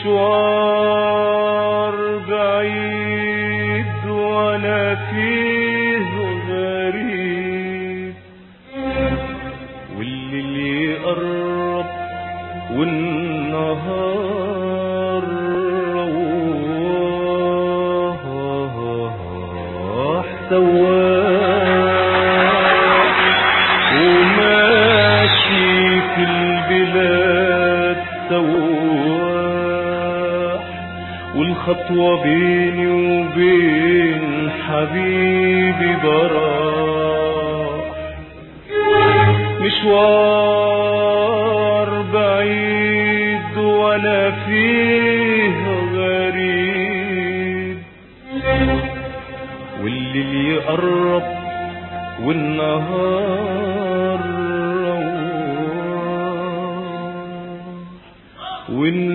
مشوار بعيد وانا فيه غريب والليل يقرب والنهار رواح سواح وماشي في البلاد سواح والخطوة بيني وبين حبيبي براح مشوار بعيد وانا فيه غريب والليل يقرب والنهار رواح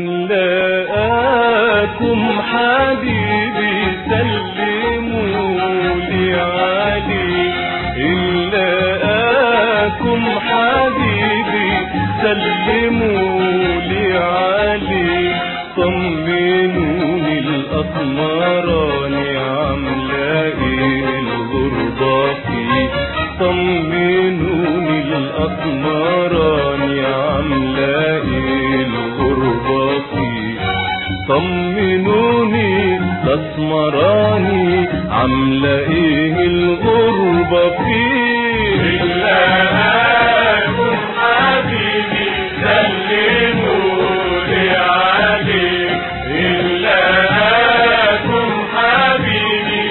ونلاقاكم حبيبي سلموا لي عليه نلاقاكم حبيبي سلموا لي عليه طمنوني الأقمراني عاملة ايه الغربة فيه طمنوني الأقمراني عاملة ايه الغربة فيه طمنوني الأسمراني عاملة ايه الغربة فيه إلاكم حبيبي سلموا لي عليه إلاكم حبيبي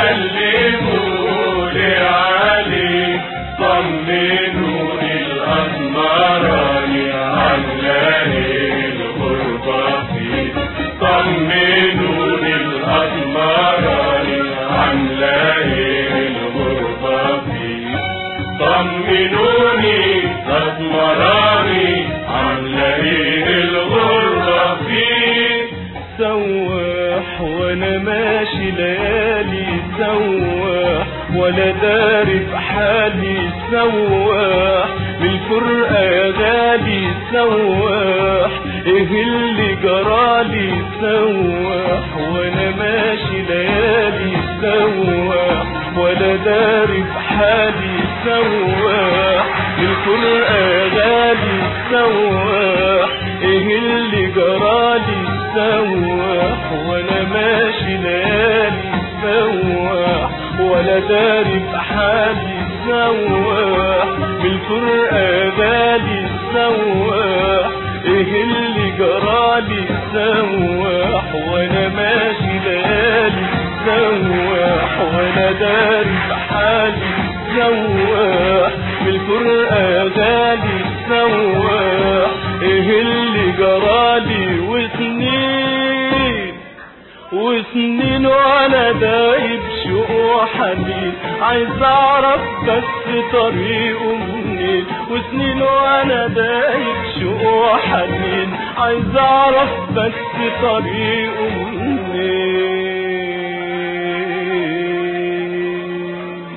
سلموا لي عليه طمنوني الأسمراني عاملة الغربة فيه طمنوني الأسمراني عاملة الغربة فيه طمنوني أسمراني عاملة الغربة فيه سواح وانا ماشي ليالي سواح ولا داري بحالي سواح بالفرقة يا غالي سواح ايه اللي جرالي سواح وانا ماشي ليالي سواح ولا داري بحالي سواح بالفرقة يا غالي سواح ايه اللي جرالي سواح وانا ماشي ليالي سواح ولا داري بحالي سواح بالفرقة غالي سواح ايه اللي جرالي سواح وانا ماشي ليالي سواح وانا داري بحالي سواح بالفرقة غالي سواح ايه اللي جرالي وسنين وسنين وانا دايب شوق وحنين عايز اعرف بس طريقه منين وسنين وانا دايب شوق وحنين عايز اعرف بس طريقه منين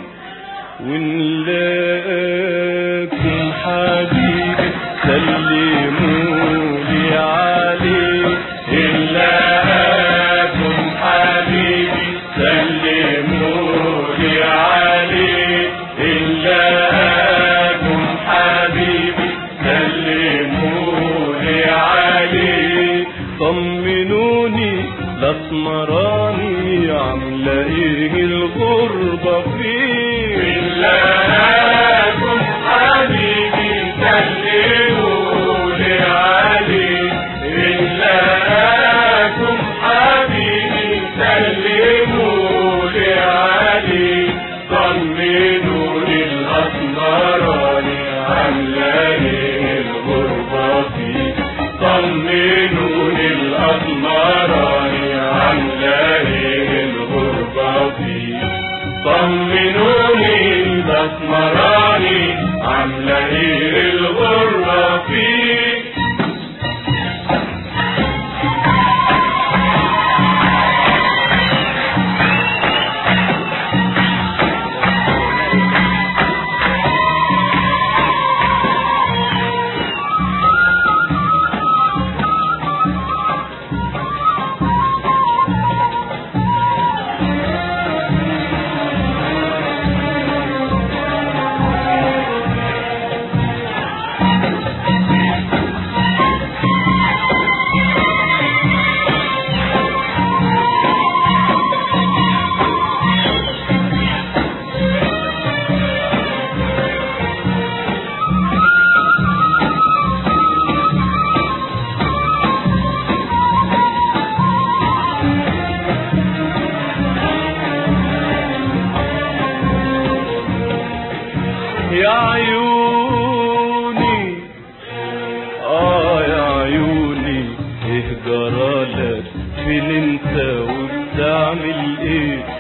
ونلاقيكم حبيبي سلموا لي عليه إلاكم حبيبي سلموا لي عليه إلاكم حبيبي سلموا لي عليه طمنوني الاسمراني عامله ايه الغربه فيه إلاكم حبيبي سلموا لي عليه إلاكم حبيبي سلموا لي عليه طمنوني الأسمراني عاملة الغربة فيه طمنوني الأسمراني عاملة الغربة فيه طمنوني الأسمراني عاملة الغربة فيه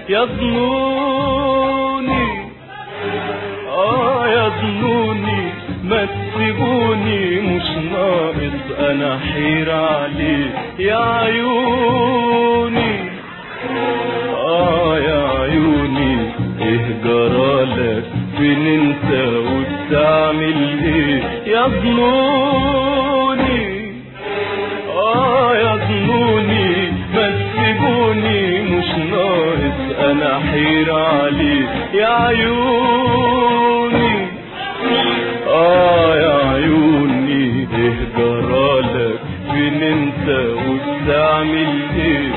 يظنوني اه يظنوني ما تسيبوني مش ناقص انا حير عليه يا عيوني اه يا عيوني ايه جرالك فين انت وبتعمل ايه يظنوني اه يظنوني ما تسيبوني مش ناقص انا حير عليه يا عيوني اه يا عيوني ايه جرالك فين انت وبتعمل ايه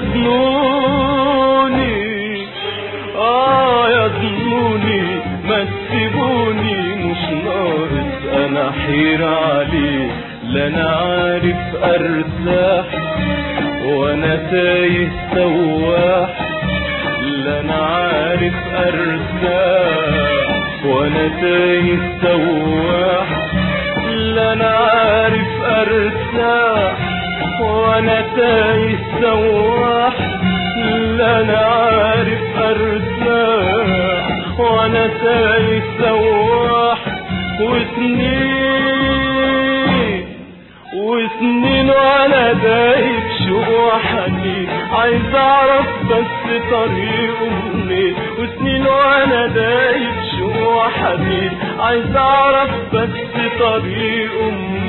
يظنوني اه يظنوني ما تسيبوني مش ناقص انا حير عليه لا انا عارف ارتاح وانا تايه سواح لا انا عارف ارتاح وانا تايه سواح لا انا عارف ارتاح وانا تايه سواح لا انا عارف ارتاح وانا تايه سواح وسنين وسنين وانا دايب شوق وحنين عايز اعرف بس طريقه منين وسنين وانا دايب شوق وحنين عايز اعرف بس طريقه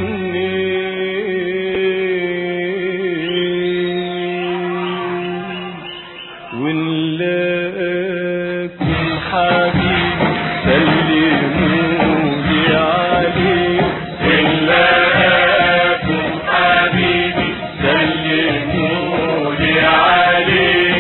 منين ونلاقيكم حبيبي سلمولي عليه إلاكم حبيبي سلمولي عليه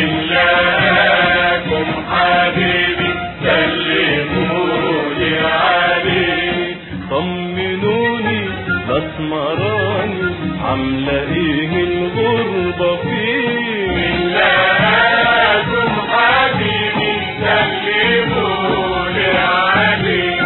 إلاكم حبيبي سلمولي عليه طمنوني بسمراني عاملة ايه الغربة فيه إلاكم حبيبي سلمولي عليه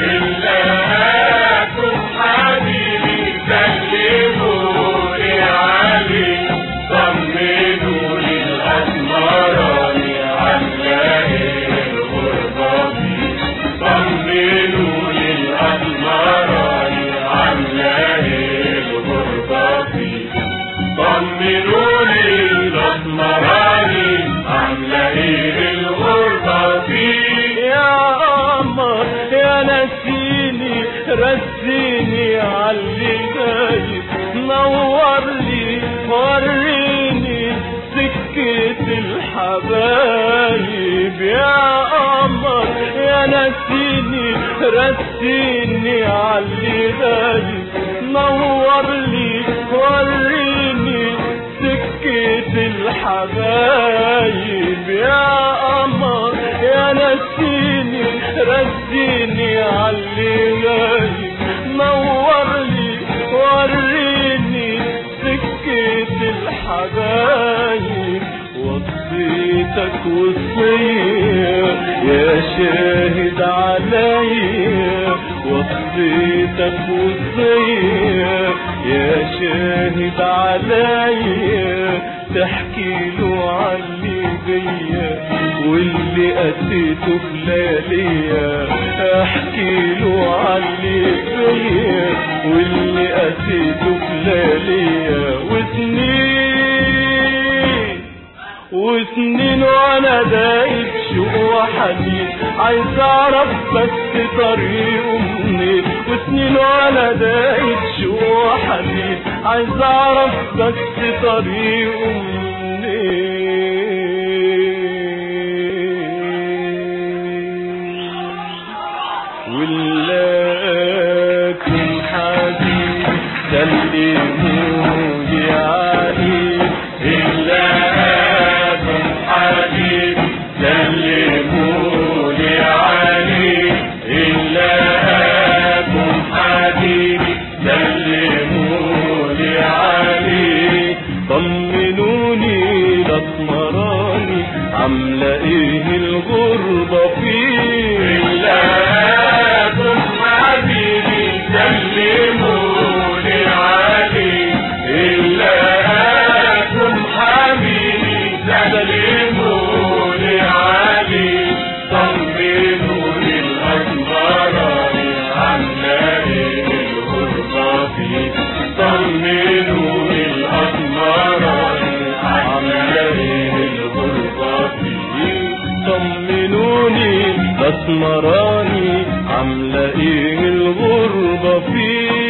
إلاكم حبيبي سلمولي عليه طمنوني الأسمراني عاملة الغربة فيه طمنوني الأسمراني عاملة الغربة فيه طمنوني الأسمراني عاملة ايه الغربة فيه يا قمر يا نسيني رسيني عاللي جاي نور لي وريني سكة الحبايب يا قمر يا نسيني رسيني عاللي جاي نور لي وريني سكة الحبايب يا قمر يا نسيني رسيني عاللي جاي نور لي وريني سكة الحبايب وصيتك وصية يا شاهد عليا وصيتك وصية يا شاهد عليا تحكي له علي بيا واللي قسيته في لياليا احكي له علي بيا واللي قسيته في لياليا وسنين وسنين وانا دايب شوق وحنين عايز اعرف بس طريقه منين وسنين وانا دايب شوق وحنين عايز اعرف بس طريقه منين ولكن حبيبي سلموني عليه إلاكم حبيبي سلمولي عليه إلاكم حبيبي سلمولي عليه طمنوني الاسمراني عاملة ايه الغربة فيه إلاكم حبيبي سلمولي عليه إلاكم حبيبي سلمولي الاسمراني عاملة ايه الغربة فيك